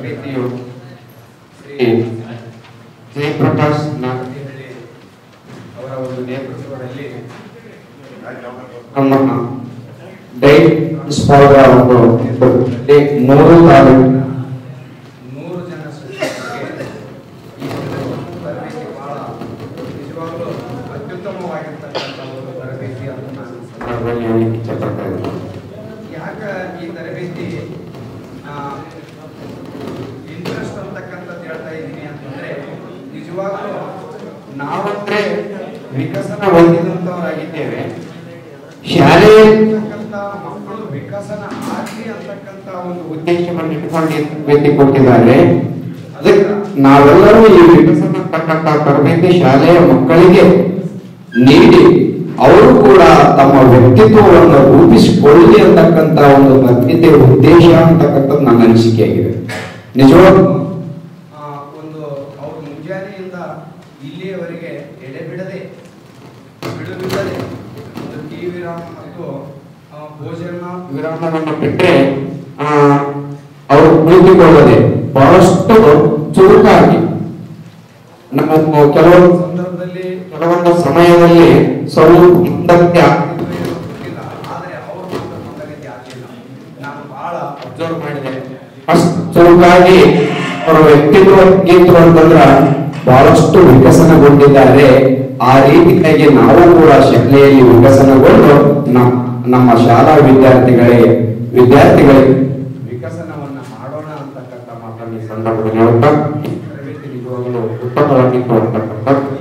ತರಬೇತಿಯು ಶ್ರೀ ಜಯಪ್ರಕಾಶ್ ನಾಗತಿಹಳ್ಳಿ ಅವರ ಒಂದು ನೇತೃತ್ವದಲ್ಲಿ ನಮ್ಮ ಡೈಟ್ ಸ್ಪಾದ ಒಂದು ನೇತೃತ್ವದಲ್ಲಿ ಮೂರು ತಾಲೂಕಿನ ನೂರು ಜನ ಶಿಕ್ಷಕರಿಗೆ ಈ ಒಂದು ತರಬೇತಿ ಬಹಳ ನಿಜವಾಗ್ಲೂ ಅತ್ಯುತ್ತಮವಾಗಿರ್ತಕ್ಕಂಥ ಒಂದು ತರಬೇತಿ ಅಂತ ನಾನು ಈ ಸಂದರ್ಭದಲ್ಲಿ ಹೇಳಲಿಕ್ಕೆ ಇಷ್ಟಪಡ್ತಾ ಇದ್ದೀನಿ ಯಾಕೆ ಈ ತರಬೇತಿ ಇಂಟ್ರೆಸ್ಟ್ ಅಂತಕ್ಕಂಥದ್ದು ಹೇಳ್ತಾ ಇದ್ದೀನಿ ಅಂತಂದ್ರೆ ನಿಜವಾಗ್ಲೂ ನಾವಂದ್ರೆ ವಿಕಸನ ಹೊಂದಿದಂತವರಾಗಿದ್ದೇವೆ ಶಾಲೆಯಲ್ಲಿರ್ತಕ್ಕಂಥ ಮಕ್ಕಳು ವಿಕಸನ ಆಗಲಿ ಅಂತಕ್ಕಂಥ ಒಂದು ಉದ್ದೇಶವನ್ನು ಇಟ್ಕೊಂಡು ಈ ತರಬೇತಿ ಕೊಟ್ಟಿದ್ದಾರೆ ಅದಕ್ಕೆ ನಾವೆಲ್ಲರೂ ಈ ವಿಕಸನ ಅಂತಕ್ಕಂಥ ತರಬೇತಿ ಶಾಲೆಯ ಮಕ್ಕಳಿಗೆ ನೀಡಿ ಅವರು ಕೂಡ ತಮ್ಮ ವ್ಯಕ್ತಿತ್ವವನ್ನು ರೂಪಿಸಿಕೊಳ್ಳಿ ಅಂತಕ್ಕಂಥ ಒಂದು ಬದ್ಧತೆ ಉದ್ದೇಶ ಅಂತಕ್ಕಂಥದ್ದು ನನ್ನ ಅನಿಸಿಕೆಯಾಗಿದೆ ನಿಜವಾಗ್ಲೂ ಆ, ಒಂದು ಅವರು ಮುಂಜಾನೆಯಿಂದ ಇಲ್ಲಿಯವರೆಗೆ ಎಡೆಬಿಡದೆ ಬಿಡುಬಿಡದೆ ಒಂದು ಟೀ ವಿರಾಮ ಮತ್ತು ಆ, ಭೋಜನ ವಿರಾಮವನ್ನು ಬಿಟ್ಟರೆ ಅವರು ಕುಳಿತುಕೊಳ್ಳದೆ ಬಹಳಷ್ಟು ಚುರುಕಾಗಿ ನಮ್ಮ ಕೆಲವೊಂದು ಸಂದರ್ಭದಲ್ಲಿ ಕೆಲವೊಂದು ಸಮಯದಲ್ಲಿ ಸ್ವಲ್ಪ ಮುಂದಕ್ಕೆ ಆಗ್ತಿದ್ವು ಏನೋ ಗೊತ್ತಿಲ್ಲ ಆದರೆ ಅವರು ಮಾತ್ರ ಮುಂದಕ್ಕೆ ಆಗಲಿಲ್ಲ ನಾನು ಬಹಳ ಅಬ್ಸರ್ವ್ ಮಾಡಿದೆ ಅಷ್ಟು ಚುರುಕಾಗಿ ಅವರ ವ್ಯಕ್ತಿತ್ವ ಗೀತು ಅಂತಂದ್ರ ಬಹಳಷ್ಟು ವಿಕಸನಗೊಂಡಿದ್ದಾರೆ ಆ ರೀತಿಯಾಗಿ ನಾವು ಕೂಡ ಶಾಲೆಯಲ್ಲಿ ವಿಕಸನಗೊಂಡು ನಮ್ಮ ನಮ್ಮ ಶಾಲಾ ವಿದ್ಯಾರ್ಥಿಗಳಿಗೆ ವಿದ್ಯಾರ್ಥಿಗಳಿಗೆ ವಿಕಸನವನ್ನ ಮಾಡೋಣ ಅಂತಕ್ಕಂಥ ಮಾತನ್ನು ಈ ಸಂದರ್ಭದಲ್ಲಿ ಹೇಳ್ತಾ ಈ ತರಬೇತಿ ನಿಜವಾಗಲೂ ಉತ್ತಮವಾಗಿತ್ತು ಅಂತಕ್ಕಂಥ